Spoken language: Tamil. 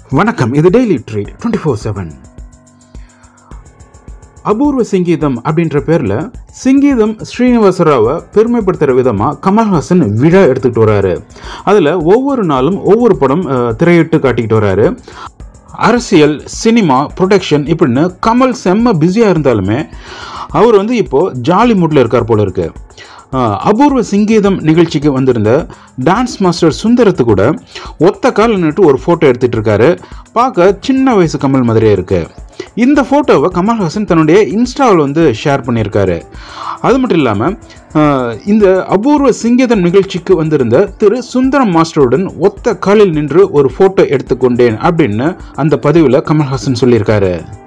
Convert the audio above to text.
வணக்கம் இது daily treat twenty four seven Apoorva Singeetham அப்படின்ற பேரில் சிங்கீதம் ஸ்ரீனிவாசராவை பெருமைப்படுத்துகிற விதமாக கமல்ஹாசன் விழா எடுத்துக்கிட்டு வராரு அதில் ஒவ்வொரு நாளும் ஒவ்வொரு படம் அஹ், திரையிட்டு காட்டிக்கிட்டு வராரு அரசியல் சினிமா ப்ரொடக்ஷன் இப்படின்னு கமல் செம்ம பிஸியாக இருந்தாலுமே அவர் வந்து இப்போது ஜாலி மூட்டில் இருக்கார் போல இருக்கு அஹ், அபூர்வ சிங்கீதம் நிகழ்ச்சிக்கு வந்திருந்த டான்ஸ் மாஸ்டர் சுந்தரத்து கூட ஒத்த கால் நின்றுட்டு ஒரு ஃபோட்டோ எடுத்துட்டு இருக்காரு பார்க்க சின்ன வயசு கமல் மாதிரியே இருக்கு இந்த ஃபோட்டோவை கமல்ஹாசன் தன்னுடைய இன்ஸ்டாவில் வந்து ஷேர் பண்ணியிருக்காரு அது மட்டும் இல்லாமல் இந்த அபூர்வ சிங்கீதம் நிகழ்ச்சிக்கு வந்திருந்த திரு சுந்தரம் மாஸ்டருடன் ஒத்த காலில் நின்று ஒரு ஃபோட்டோ எடுத்துக்கொண்டேன் அப்படின்னு அந்த பதிவில் கமல்ஹாசன் சொல்லியிருக்காரு